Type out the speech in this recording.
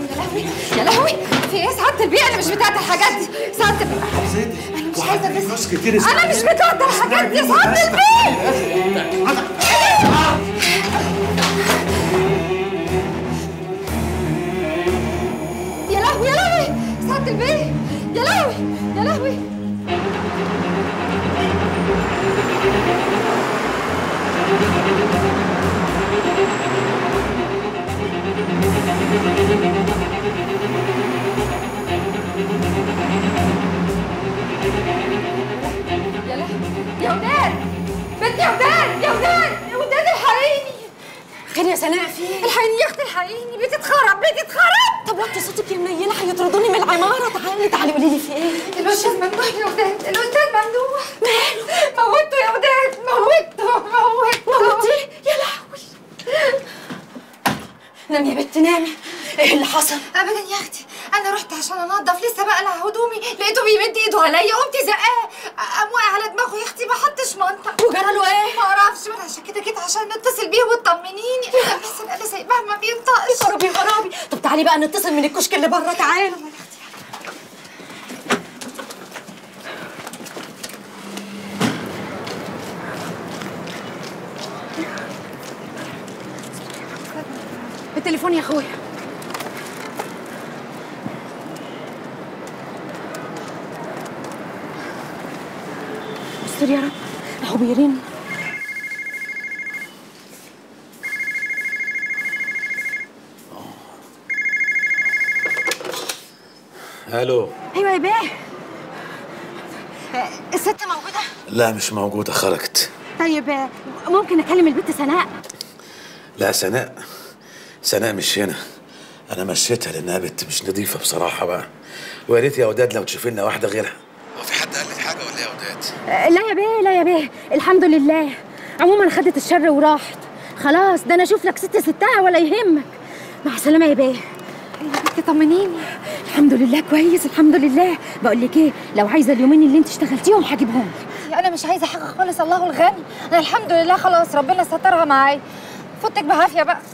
يا لهوي يا لهوي في ايه سعاده البيئه انا مش بتاعت الحاجات دي سعاده البيئه انا مش عايزه وعندي بس فلوس كتير انا مش بتاعت الحاجات دي سعاده البيئه يا لهوي يا لهوي سعاده البيئه يا لهوي يا لهوي يا لهوي يا وداد بنت يا وداد يا وداد يا وداد الحقيني خير يا سناء في ايه؟ الحقيني يا اختي الحقيني بيتي اتخرب بيتي اتخرب طب وطي صوتك يا منيله هيطردوني من العماره تعالي تعالي قولي لي في ايه؟ الاستاذ ممدوح يا وداد الاستاذ ممدوح ماله موته يا وداد موته موته موتي يا لهوي نامي يا بنت نامي ايه اللي حصل؟ ابدا يا اختي انا رحت عشان انضف لسه بقلع هدومي لقيته بيمد ايده عليا قمت زقاه قام واقع على دماغه يا اختي ما حطش منطق وجرى له ايه؟ ما اعرفش وانا عشان كده جيت عشان نتصل بيه وتطمنيني بس انا اللي سايباه ما بينطقش خرابي خرابي طب تعالي بقى نتصل من الكشك اللي بره تعالوا التليفون يا اخويا استر يا رب اهو بيرن الو ايوه يا بيه الست موجوده لا مش موجودة خرجت طيب ممكن اكلم البنت سناء لا سناء سناء مش هنا انا مشيتها لانها بنت مش نظيفة بصراحة بقى ويا ريت يا وداد لو تشوفي لنا واحدة غيرها هو في حد قال لك حاجة ولا إيه يا وداد؟ لا يا بيه لا يا بيه الحمد لله عموما خدت الشر وراحت خلاص ده انا اشوف لك ست ستها ولا يهمك مع السلامه يا بيه يا بنتي طمنيني الحمد لله كويس الحمد لله بقول لك ايه لو عايزه اليومين اللي انت اشتغلتيهم هجيبهم لك انا مش عايزه حاجه خالص الله الغني انا الحمد لله خلاص ربنا سترها معايا فوتك بعافيه بقى